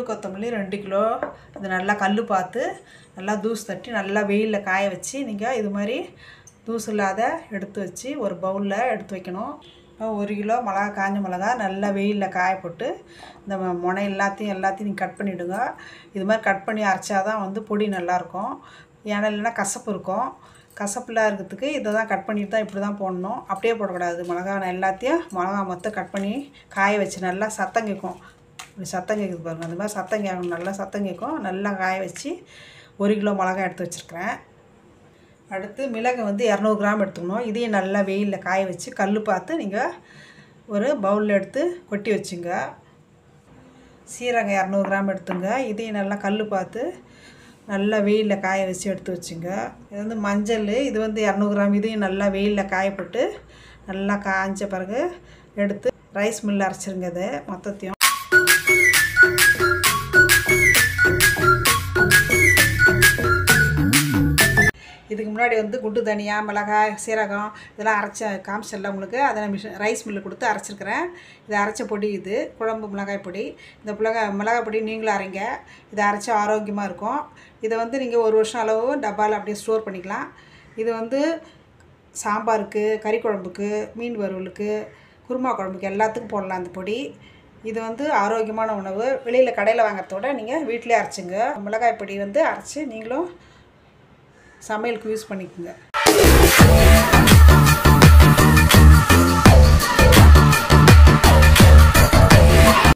குண்டு கொத்தமல்லி ரெண்டு கிலோ இது நல்லா கல் பார்த்து நல்லா தூசு தட்டி நல்லா வெயிலில் காய வச்சு நீங்கள் இது மாதிரி தூசு இல்லாத எடுத்து வச்சு ஒரு பவுலில் எடுத்து வைக்கணும் அப்புறம் ஒரு கிலோ மிளகா காஞ்ச மிளகா நல்லா வெயிலில் காய போட்டு இந்த ம- முனை எல்லாத்தையும் எல்லாத்தையும் நீங்கள் கட் பண்ணிவிடுங்க இது மாதிரி கட் பண்ணி அரைச்சாதான் வந்து பொடி நல்லாயிருக்கும் ஏன்னா இல்லைன்னா கசப்பு இருக்கும் கசப்புலாம் இருக்கிறதுக்கு இதை தான் கட் பண்ணிட்டு தான் இப்படி தான் போடணும் அப்படியே போடக்கூடாது மிளகா எல்லாத்தையும் மிளகா மொத்தம் கட் பண்ணி காய வச்சு நல்லா சத்தம் கேட்கும் இப்படி சத்தம் கேட்குது பாருங்கள் அந்த மாதிரி சத்தம் கேட்கணும் நல்லா சத்தம் கேட்கும் நல்லா காய வச்சு ஒரு கிலோ மிளகா எடுத்து வச்சுருக்கிறேன் அடுத்து மிளகு வந்து இரநூறு கிராம் எடுத்துக்கணும் இதையும் நல்லா வெயிலில் காய வச்சு கல் பார்த்து நீங்கள் ஒரு பவுலில் எடுத்து கொட்டி வச்சுங்க சீரகம் இரநூறு கிராம் எடுத்துங்க இதையும் நல்லா கல் பார்த்து நல்லா வெயிலில் காய வச்சு எடுத்து வச்சுங்க இது வந்து மஞ்சள் இது வந்து இரநூறு கிராம் இதையும் நல்லா வெயிலில் காயப்பட்டு நல்லா காய்ஞ்ச பிறகு எடுத்து ரைஸ் மில்லில் அரைச்சிருங்க இது மொத்தத்தையும் இதுக்கு முன்னாடி வந்து குண்டு தனியா மிளகாய் சீரகம் இதெல்லாம் அரைச்ச காமிச்சல உங்களுக்கு அதை நான் மிஷின் ரைஸ் மில்லு கொடுத்து அரைச்சிருக்கிறேன் இது அரைச்ச பொடி இது குழம்பு மிளகாய் பொடி இந்த மிளகாய் மிளகாய் பொடி நீங்களும் அரைங்க இதை அரைச்சா ஆரோக்கியமாக இருக்கும் இதை வந்து நீங்கள் ஒரு வருஷம் அளவு டப்பாவில் அப்படியே ஸ்டோர் பண்ணிக்கலாம் இது வந்து சாம்பாருக்கு கறி குழம்புக்கு மீன் வறுவலுக்கு குருமா குழம்புக்கு எல்லாத்துக்கும் போடலாம் அந்த பொடி இது வந்து ஆரோக்கியமான உணவு வெளியில் கடையில் வாங்குறதோட நீங்கள் வீட்டிலே அரைச்சிங்க மிளகாய் பொடி வந்து அரைச்சி நீங்களும் சமையலுக்கு யூஸ் பண்ணிக்கோங்க